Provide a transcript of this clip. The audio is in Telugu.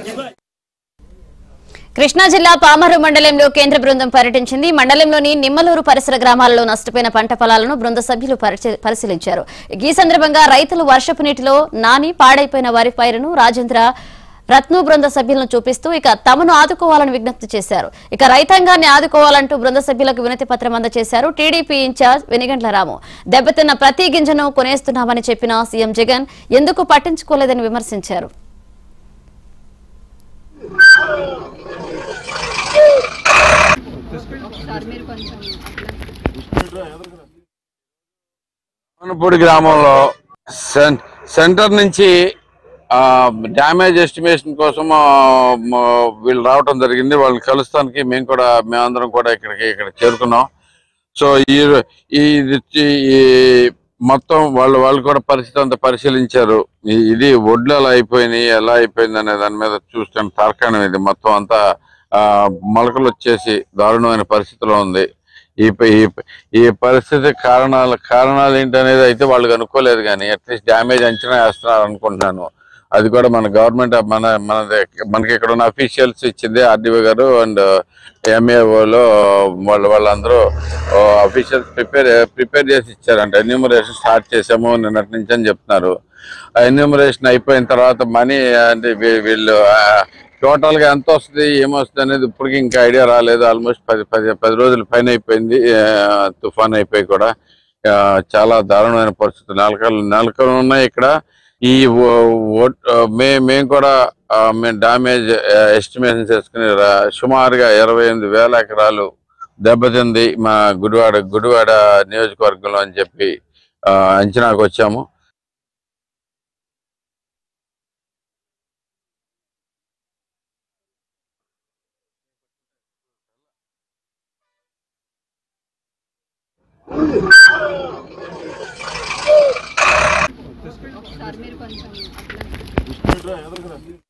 కృష్ణా జిల్లా పామరు మండలంలో కేంద్ర బృందం పర్యటించింది మండలంలోని నిమ్మలూరు పరిసర గ్రామాలలో నష్టపోయిన పంట పొలాలను బృంద సభ్యులు పరిచి- పరిశీలించారు ఈ సందర్భంగా రైతులు వర్షపు నీటిలో నాని పాడైపోయిన వరి పైరును రాజేంద్ర రత్ను బృంద సభ్యులను చూపిస్తూ ఇక తమను ఆదుకోవాలని విజ్ఞప్తి చేశారు ఇక రైతాంగాన్ని ఆదుకోవాలంటూ బృంద సభ్యులకు వినతి పత్రం అందజేశారు టీడీపీ ఇన్ఛార్జ్ వెనిగండ్ల రాము దెబ్బతిన్న ప్రతి గింజను కొనేస్తున్నామని చెప్పిన సీఎం జగన్ ఎందుకు పట్టించుకోలేదని విమర్శించారు కోనపూడి గ్రామంలో సెం- సెంటర్ నుంచి ఆ, డ్యామేజ్ ఎస్టిమేషన్ కోసం ఆ, మ- వీళ్ళు రావటం జరిగింది వాళ్ళని కలుస్తానికి మేము కూడా మేమందరం కూడా ఇక్కడికి ఇక్కడ చేరుకున్నాం సో ఈ ఈ ఇది- ఈ మొత్తం వాళ్ళు వాళ్ళు కూడా పరిస్థితి అంతా పరిశీలించారు ఈ- ఇది ఒడ్లు ఎలా అయిపోయినాయి ఎలా అయిపోయింది అనే దాని మీద చూస్తున్న తార్కాణం ఇది మొత్తం అంతా ఆ, మొలకలు వచ్చేసి దారుణమైన పరిస్థితిలో ఉంది ఈ ప- ఈ ప- ఈ పరిస్థితి కారణాలు కారణాలు ఏంటనేది అయితే వాళ్ళు కనుక్కోలేదు కానీ అట్లీస్ట్ డ్యామేజ్ అంచనా వేస్తున్నారు అనుకుంటున్నాను అది కూడా మన గవర్నమెంట్ మన మన మనకి ఇక్కడ ఉన్న అఫీషియల్స్ ఇచ్చింది ఆర్డీఓ గారు అండ్ ఎంఏఓలో వాళ్ళు వాళ్ళందరూ అఫీషియల్స్ ప్రిపేర్ ప్రిపేర్ చేసి ఇచ్చారంట ఎన్యూమరేషన్ స్టార్ట్ చేసాము నిన్నటి నుంచి అని చెప్తున్నారు ఆ ఎన్యూమరేషన్ అయిపోయిన తర్వాత మనీ అంటే వీ- వీళ్ళు టోటల్ గా ఎంత వస్తుంది ఏమొస్తుంది అనేది ఇప్పటికి ఇంకా ఐడియా రాలేదు ఆల్మోస్ట్ పది పది పది రోజుల పైన అయిపోయింది ఆ, తుఫాన్ అయిపోయి కూడా ఆ, చాలా దారుణమైన పరిస్థితి నెలకలు నెలకలు ఉన్నాయి ఇక్కడ ఈ ఓ- ఓ- మే మేము కూడా ఆ, మేము డామేజ్ ఎస్టిమేషన్ చేసుకుని రా- సుమారుగా ఇరవై ఎనిమిది వేల ఎకరాలు దెబ్బతింది మా గుడివాడ గుడివాడ నియోజకవర్గంలో అని చెప్పి ఆ, అంచనాకు వచ్చాము సార్ మీరు కొంచెం అట్లా